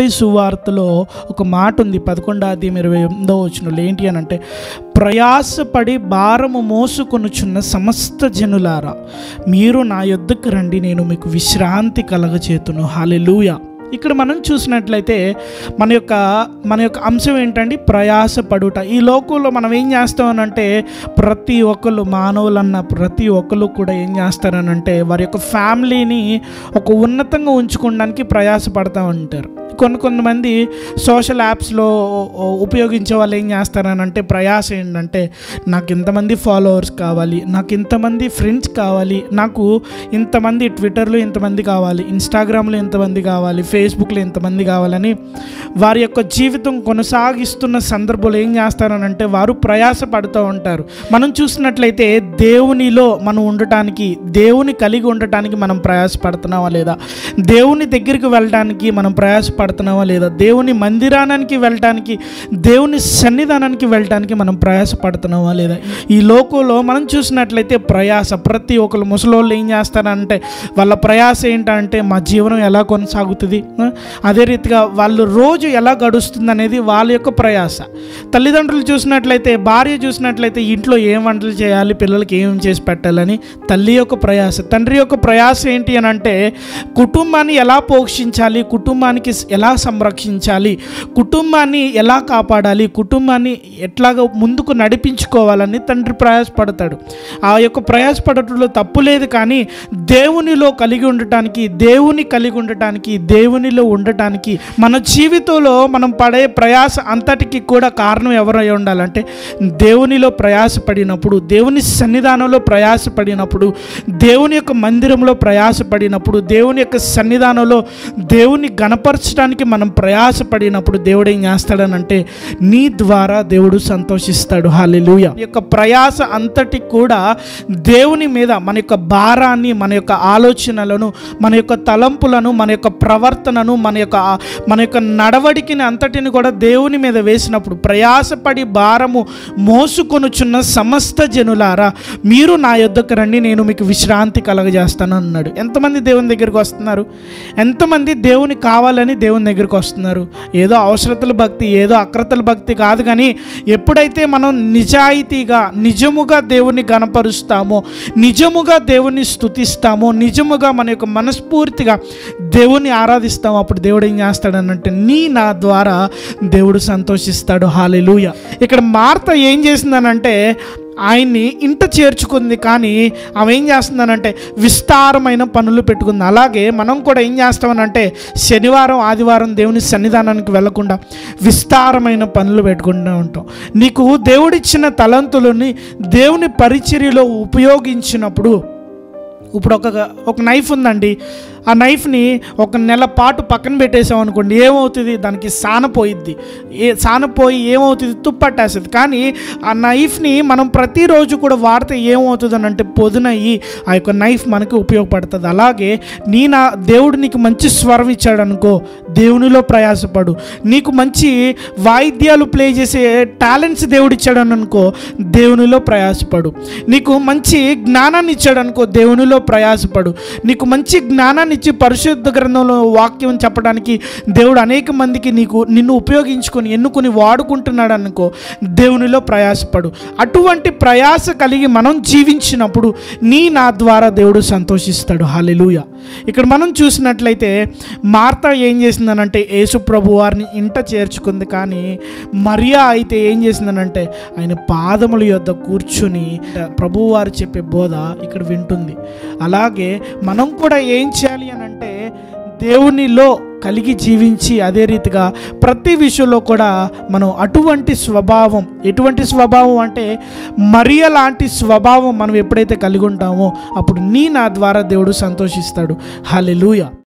మత్తయి సువార్తలో ఒక మాట ఉంది పదకొండో అధ్యాయం ఇరవై ఎనిమిదో వచ్చిన ఏంటి అని అంటే ప్రయాసపడి భారము మోసుకొనుచున్న సమస్త జనులారా మీరు నా యొద్దకు రండి నేను మీకు విశ్రాంతి కలగచేతును హాలెలూయా ఇక్కడ మనం చూసినట్లయితే మన యొక్క మన యొక్క అంశం ఏంటంటే ప్రయాసపడుట ఈ లోకంలో మనం ఏం చేస్తామనంటే ప్రతి ఒక్కరు మానవులన్న ప్రతి ఒక్కరు కూడా ఏం చేస్తారనంటే వారి యొక్క ఫ్యామిలీని ఒక ఉన్నతంగా ఉంచుకోవడానికి ప్రయాసపడతా ఉంటారు కొన్ని కొంతమంది సోషల్ యాప్స్లో ఉపయోగించే వాళ్ళు ఏం చేస్తారనంటే ప్రయాస ఏంటంటే నాకు ఇంతమంది ఫాలోవర్స్ కావాలి నాకు ఇంతమంది ఫ్రెండ్స్ కావాలి నాకు ఇంతమంది ట్విట్టర్లో ఇంతమంది కావాలి ఇన్స్టాగ్రామ్లో ఇంతమంది కావాలి ఫేస్బుక్లో ఇంతమంది కావాలని వారి యొక్క జీవితం కొనసాగిస్తున్న సందర్భంలో ఏం చేస్తారనంటే వారు ప్రయాస పడుతూ ఉంటారు మనం చూసినట్లయితే దేవునిలో మనం ఉండటానికి దేవుని కలిగి ఉండటానికి మనం ప్రయాసపడుతున్నావా లేదా దేవుని దగ్గరికి వెళ్ళడానికి మనం ప్రయాసపడుతున్నావా లేదా దేవుని మందిరానికి వెళ్ళటానికి దేవుని సన్నిధానానికి వెళ్ళటానికి మనం ప్రయాసపడుతున్నావా లేదా ఈ లోకంలో మనం చూసినట్లయితే ప్రయాస ప్రతి ఒక్కరు ముసలోళ్ళు ఏం చేస్తారంటే వాళ్ళ ప్రయాస ఏంటంటే మా జీవనం ఎలా కొనసాగుతుంది ఆ? అదే రీతిగా వాళ్ళు రోజు ఎలా గడుస్తుంది అనేది వాళ్ళ యొక్క ప్రయాస తల్లిదండ్రులు చూసినట్లయితే భార్య చూసినట్లయితే ఇంట్లో ఏం వంటలు చేయాలి పిల్లలకి ఏం చేసి పెట్టాలని తల్లి యొక్క ప్రయాస తండ్రి యొక్క ప్రయాస ఏంటి అని అంటే కుటుంబాన్ని ఎలా పోషించాలి కుటుంబానికి ఎలా సంరక్షించాలి కుటుంబాన్ని ఎలా కాపాడాలి కుటుంబాన్ని ఎట్లాగా ముందుకు నడిపించుకోవాలని తండ్రి ప్రయాసపడతాడు ఆ యొక్క ప్రయాసపడటంలో తప్పు లేదు కానీ దేవునిలో కలిగి ఉండటానికి దేవుని కలిగి ఉండటానికి దేవునిలో ఉండటానికి మన జీవితంలో మనం పడే ప్రయాస అంతటికి కూడా కారణం ఎవరై ఉండాలంటే దేవునిలో ప్రయాసపడినప్పుడు దేవుని సన్నిధానంలో ప్రయాసపడినప్పుడు దేవుని యొక్క మందిరంలో ప్రయాసపడినప్పుడు దేవుని యొక్క సన్నిధానంలో దేవుని గణపరచడానికి మనం ప్రయాసపడినప్పుడు దేవుడు ఏం చేస్తాడనంటే నీ ద్వారా దేవుడు సంతోషిస్తాడు హాలెలూయ ఈ యొక్క ప్రయాస అంతటి కూడా దేవుని మీద మన యొక్క భారాన్ని మన యొక్క ఆలోచనలను మన యొక్క తలంపులను మన యొక్క ప్రవర్తనను మన యొక్క మన యొక్క నడవడికిని అంతటిని కూడా దేవుని మీద వేసినప్పుడు ప్రయాసపడి భారము మోసుకొనుచున్న సమస్త జనులారా మీరు నా యొద్దకు రండి నేను మీకు విశ్రాంతి కలగజేస్తాను అన్నాడు ఎంతమంది దేవుని దగ్గరికి వస్తున్నారు ఎంతమంది దేవుని కావాలని దేవుని దగ్గరికి వస్తున్నారు ఏదో అవసరతల భక్తి ఏదో అక్రతల భక్తి కాదు కానీ ఎప్పుడైతే మనం నిజాయితీగా నిజముగా దేవుని గణపరుస్తామో నిజముగా దేవుని స్తుతిస్తామో నిజముగా మన యొక్క మనస్ఫూర్తిగా దేవుని ఆరాధిస్తామో అప్పుడు దేవుడు ఏం చేస్తాడనంటే నీ నా ద్వారా దేవుడు సంతోషిస్తాడు హాలెలూయ ఇక్కడ మార్త ఏం చేసిందనంటే ఆయన్ని ఇంట చేర్చుకుంది కానీ ఆమె ఏం చేస్తుందనంటే విస్తారమైన పనులు పెట్టుకుంది అలాగే మనం కూడా ఏం చేస్తామనంటే శనివారం ఆదివారం దేవుని సన్నిధానానికి వెళ్లకుండా విస్తారమైన పనులు పెట్టుకుంటూ ఉంటాం నీకు దేవుడిచ్చిన తలంతులని దేవుని పరిచర్యలో ఉపయోగించినప్పుడు ఇప్పుడు ఒక ఒక నైఫ్ ఉందండి ఆ నైఫ్ని ఒక నెల పాటు పక్కన పెట్టేసాం అనుకోండి ఏమవుతుంది దానికి సానపోయిద్ది ఏ సానపోయి ఏమవుతుంది తుప్పట్టేస్తుంది కానీ ఆ నైఫ్ని మనం ప్రతిరోజు కూడా వాడితే ఏమవుతుంది అని అంటే పొదునయ్యి ఆ యొక్క నైఫ్ మనకి ఉపయోగపడుతుంది అలాగే నీ నా దేవుడు నీకు మంచి స్వరం ఇచ్చాడు అనుకో దేవునిలో ప్రయాసపడు నీకు మంచి వాయిద్యాలు ప్లే చేసే టాలెంట్స్ దేవుడు ఇచ్చాడు అని అనుకో దేవునిలో ప్రయాసపడు నీకు మంచి జ్ఞానాన్ని ఇచ్చాడు అనుకో దేవునిలో ప్రయాసపడు నీకు మంచి జ్ఞానాన్ని ఇచ్చి పరిశుద్ధ గ్రంథంలో వాక్యం చెప్పడానికి దేవుడు అనేక మందికి నీకు నిన్ను ఉపయోగించుకొని ఎన్నుకొని వాడుకుంటున్నాడు అనుకో దేవునిలో ప్రయాసపడు అటువంటి ప్రయాస కలిగి మనం జీవించినప్పుడు నీ నా ద్వారా దేవుడు సంతోషిస్తాడు హాలెలూయ ఇక్కడ మనం చూసినట్లయితే మార్త ఏం చేసిందనంటే యేసు ప్రభు వారిని ఇంట చేర్చుకుంది కానీ మరియా అయితే ఏం చేసిందనంటే ఆయన పాదముల యొద్ద కూర్చుని ప్రభువారు చెప్పే బోధ ఇక్కడ వింటుంది అలాగే మనం కూడా ఏం చేయాలి అని అంటే దేవునిలో కలిగి జీవించి అదే రీతిగా ప్రతి విషయంలో కూడా మనం అటువంటి స్వభావం ఎటువంటి స్వభావం అంటే మరియ లాంటి స్వభావం మనం ఎప్పుడైతే కలిగి ఉంటామో అప్పుడు నీ నా ద్వారా దేవుడు సంతోషిస్తాడు హల్లెలూయా